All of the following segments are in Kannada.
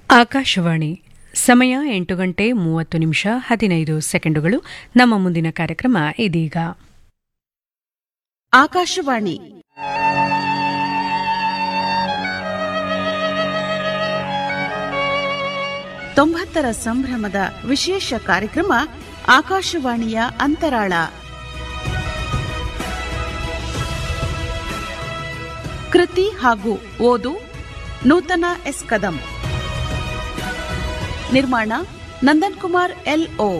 ಆಕಾಶವಾಣಿ ಸಮಯ ಎಂಟು ಗಂಟೆ ಮೂವತ್ತು ನಿಮಿಷ ಹದಿನೈದು ಸೆಕೆಂಡುಗಳು ನಮ್ಮ ಮುಂದಿನ ಕಾರ್ಯಕ್ರಮ ಇದೀಗ ಆಕಾಶವಾಣಿ ತೊಂಬತ್ತರ ಸಂಭ್ರಮದ ವಿಶೇಷ ಕಾರ್ಯಕ್ರಮ ಆಕಾಶವಾಣಿಯ ಅಂತರಾಳ ಕೃತಿ ಹಾಗೂ ಓದು ನೂತನ ಎಸ್ ಕದಂ ನಿರ್ಮಾಣ ನಂದನ್ ಕುಮಾರ್ ಎಲ್ ಓ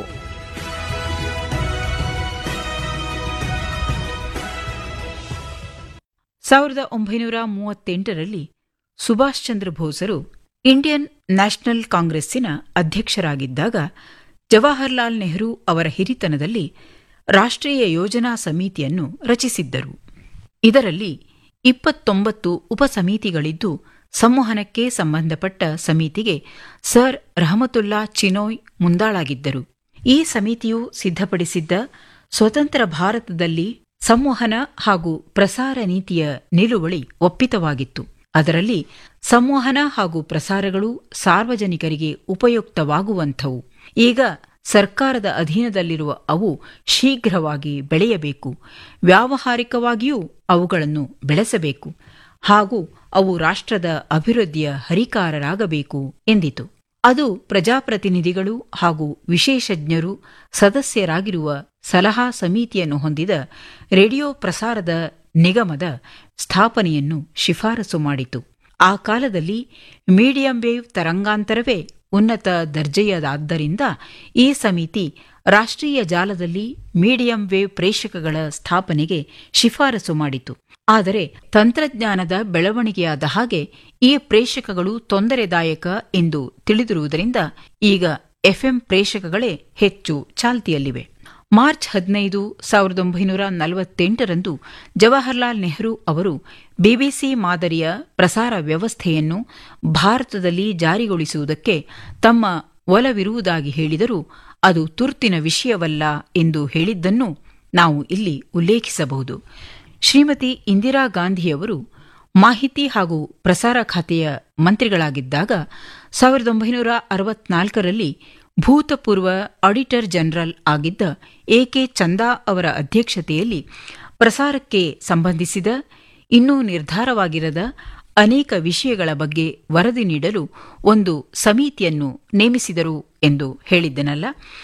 ಸಾವಿರದ ಒಂಬೈನೂರ ಮೂವತ್ತೆಂಟರಲ್ಲಿ ಸುಭಾಷ್ ಚಂದ್ರ ಬೋಸರು ಇಂಡಿಯನ್ ನ್ಯಾಷನಲ್ ಕಾಂಗ್ರೆಸ್ಸಿನ ಅಧ್ಯಕ್ಷರಾಗಿದ್ದಾಗ ಜವಾಹರ್ಲಾಲ್ ನೆಹರು ಅವರ ಹಿರಿತನದಲ್ಲಿ ರಾಷ್ಟ್ರೀಯ ಯೋಜನಾ ಸಮಿತಿಯನ್ನು ರಚಿಸಿದ್ದರು ಇದರಲ್ಲಿ ಇಪ್ಪತ್ತೊಂಬತ್ತು ಉಪಸಮಿತಿಗಳಿದ್ದು ಸಂವಹನಕ್ಕೆ ಸಂಬಂಧಪಟ್ಟ ಸಮಿತಿಗೆ ಸರ್ ರಹಮತುಲ್ಲಾ ಚಿನೋಯ್ ಮುಂದಾಳಾಗಿದ್ದರು ಈ ಸಮಿತಿಯು ಸಿದ್ಧಪಡಿಸಿದ್ದ ಸ್ವತಂತ್ರ ಭಾರತದಲ್ಲಿ ಸಂವಹನ ಹಾಗೂ ಪ್ರಸಾರ ನೀತಿಯ ನಿಲುವಳಿ ಒಪ್ಪಿತವಾಗಿತ್ತು ಅದರಲ್ಲಿ ಸಂವಹನ ಹಾಗೂ ಪ್ರಸಾರಗಳು ಸಾರ್ವಜನಿಕರಿಗೆ ಉಪಯುಕ್ತವಾಗುವಂಥವು ಈಗ ಸರ್ಕಾರದ ಅಧೀನದಲ್ಲಿರುವ ಅವು ಶೀಘ್ರವಾಗಿ ಬೆಳೆಯಬೇಕು ವ್ಯಾವಹಾರಿಕವಾಗಿಯೂ ಅವುಗಳನ್ನು ಬೆಳೆಸಬೇಕು ಹಾಗೂ ಅವು ರಾಷ್ಟ್ರದ ಅಭಿವೃದ್ಧಿಯ ಹರಿಕಾರರಾಗಬೇಕು ಎಂದಿತು ಅದು ಪ್ರಜಾಪ್ರತಿನಿಧಿಗಳು ಹಾಗೂ ವಿಶೇಷಜ್ಞರು ಸದಸ್ಯರಾಗಿರುವ ಸಲಹಾ ಸಮಿತಿಯನ್ನು ಹೊಂದಿದ ರೇಡಿಯೋ ಪ್ರಸಾರದ ನಿಗಮದ ಸ್ಥಾಪನೆಯನ್ನು ಶಿಫಾರಸು ಮಾಡಿತು ಆ ಕಾಲದಲ್ಲಿ ಮೀಡಿಯಂ ವೇವ್ ತರಂಗಾಂತರವೇ ಉನ್ನತ ದರ್ಜೆಯದಾದ್ದರಿಂದ ಈ ಸಮಿತಿ ರಾಷ್ಟ್ರೀಯ ಜಾಲದಲ್ಲಿ ಮೀಡಿಯಂ ವೇವ್ ಪ್ರೇಷಕಗಳ ಸ್ಥಾಪನೆಗೆ ಶಿಫಾರಸು ಮಾಡಿತು ಆದರೆ ತಂತ್ರಜ್ಞಾನದ ಬೆಳವಣಿಗೆಯಾದ ಹಾಗೆ ಈ ಪ್ರೇಷಕಗಳು ತೊಂದರೆದಾಯಕ ಎಂದು ತಿಳಿದಿರುವುದರಿಂದ ಈಗ ಎಫ್ಎಂ ಪ್ರೇಷಕಗಳೇ ಹೆಚ್ಚು ಚಾಲ್ತಿಯಲ್ಲಿವೆ ಮಾರ್ಚ್ ಹದಿನೈದು ಸಾವಿರದ ಒಂಬೈನೂರ ನಲವತ್ತೆಂಟರಂದು ಜವಾಹರ್ಲಾಲ್ ನೆಹರು ಅವರು ಬಿಬಿಸಿ ಮಾದರಿಯ ಪ್ರಸಾರ ವ್ಯವಸ್ಥೆಯನ್ನು ಭಾರತದಲ್ಲಿ ಜಾರಿಗೊಳಿಸುವುದಕ್ಕೆ ತಮ್ಮ ಒಲವಿರುವುದಾಗಿ ಹೇಳಿದರೂ ಅದು ತುರ್ತಿನ ವಿಷಯವಲ್ಲ ಎಂದು ಹೇಳಿದ್ದನ್ನು ನಾವು ಇಲ್ಲಿ ಉಲ್ಲೇಖಿಸಬಹುದು ಶ್ರೀಮತಿ ಇಂದಿರಾ ಗಾಂಧಿಯವರು ಮಾಹಿತಿ ಹಾಗೂ ಪ್ರಸಾರ ಖಾತೆಯ ಮಂತ್ರಿಗಳಾಗಿದ್ದಾಗ ಸಾವಿರದ ಒಂಬೈನೂರ ಅರವತ್ನಾಲ್ಕರಲ್ಲಿ ಭೂತಪೂರ್ವ ಆಡಿಟರ್ ಜನರಲ್ ಆಗಿದ್ದ ಎಕೆ ಚಂದಾ ಅವರ ಅಧ್ಯಕ್ಷತೆಯಲ್ಲಿ ಪ್ರಸಾರಕ್ಕೆ ಸಂಬಂಧಿಸಿದ ಇನ್ನೂ ನಿರ್ಧಾರವಾಗಿರದ ಅನೇಕ ವಿಷಯಗಳ ಬಗ್ಗೆ ವರದಿ ನೀಡಲು ಒಂದು ಸಮಿತಿಯನ್ನು ನೇಮಿಸಿದರು ಎಂದು ಹೇಳಿದ್ದನಲ್ಲ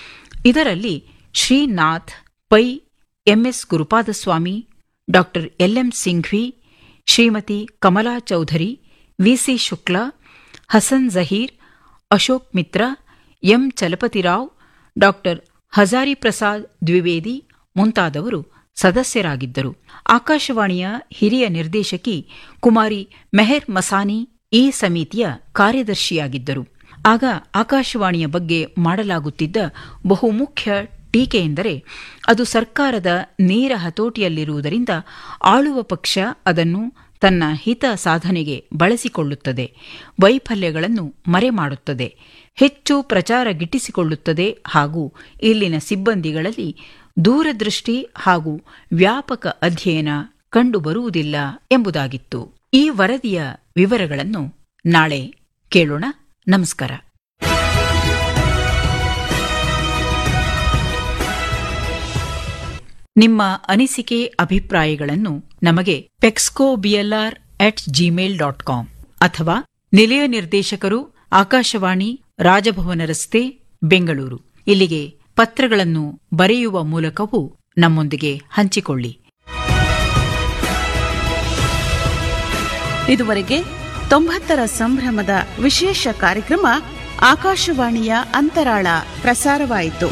ಇದರಲ್ಲಿ ಶ್ರೀನಾಥ್ ಪೈ ಎಂಎಸ್ ಗುರುಪಾದಸ್ವಾಮಿ ಡಾ LM Singhvi Shrimati Kamala Chaudhary VC Shukla Hasan Zaheer Ashok Mitra M Chalapathirao ಡಾ ಹಜಾರಿ ಪ್ರಸಾದ್ ದ್ವಿವೇದಿ ಮುಂತಾದವರು ಸದಸ್ಯರಾಗಿದ್ದರು ಆಕಾಶವಾಣಿಯ ಹಿರಿಯ ನಿರ್ದೇಶಕಿ ಕುಮಾರಿ ಮೆಹರ್ ಮಸಾನಿ ಈ ಸಮಿತಿಯ ಕಾರ್ಯದರ್ಶಿಯಾಗಿದ್ದರು ಆಗ ಆಕಾಶವಾಣಿಯ ಬಗ್ಗೆ ಮಾಡಲಾಗುತ್ತಿದ್ದ ಬಹುಮುಖ್ಯ ಟೀಕೆ ಎಂದರೆ ಅದು ಸರ್ಕಾರದ ನೇರ ಹತೋಟಿಯಲ್ಲಿರುವುದರಿಂದ ಆಳುವ ಪಕ್ಷ ಅದನ್ನು ತನ್ನ ಹಿತ ಸಾಧನೆಗೆ ಬಳಸಿಕೊಳ್ಳುತ್ತದೆ ವೈಫಲ್ಯಗಳನ್ನು ಮರೆಮಾಡುತ್ತದೆ ಹೆಚ್ಚು ಪ್ರಚಾರ ಗಿಟ್ಟಿಸಿಕೊಳ್ಳುತ್ತದೆ ಹಾಗೂ ಇಲ್ಲಿನ ಸಿಬ್ಬಂದಿಗಳಲ್ಲಿ ದೂರದೃಷ್ಟಿ ಹಾಗೂ ವ್ಯಾಪಕ ಅಧ್ಯಯನ ಕಂಡುಬರುವುದಿಲ್ಲ ಎಂಬುದಾಗಿತ್ತು ಈ ವರದಿಯ ವಿವರಗಳನ್ನು ನಾಳೆ ಕೇಳೋಣ ನಮಸ್ಕಾರ ನಿಮ್ಮ ಅನಿಸಿಕೆ ಅಭಿಪ್ರಾಯಗಳನ್ನು ನಮಗೆ pexco BLR at Gmail dot com ಅಥವಾ ನಿಲಯ ನಿರ್ದೇಶಕರು ಆಕಾಶವಾಣಿ ರಾಜಭವನ ರಸ್ತೆ ಬೆಂಗಳೂರು ಇಲ್ಲಿಗೆ ಪತ್ರಗಳನ್ನು ಬರೆಯುವ ಮೂಲಕವೂ ನಮ್ಮೊಂದಿಗೆ ಹಂಚಿಕೊಳ್ಳಿ ಇದುವರೆಗೆ ತೊಂಬತ್ತರ ಸಂಭ್ರಮದ ವಿಶೇಷ ಕಾರ್ಯಕ್ರಮ ಆಕಾಶವಾಣಿಯ ಅಂತರಾಳ ಪ್ರಸಾರವಾಯಿತು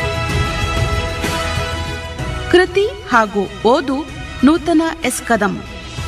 ಕೃತಿ ಹಾಗೂ ಓದು ನೂತನ ಎಸ್ ಕದಂ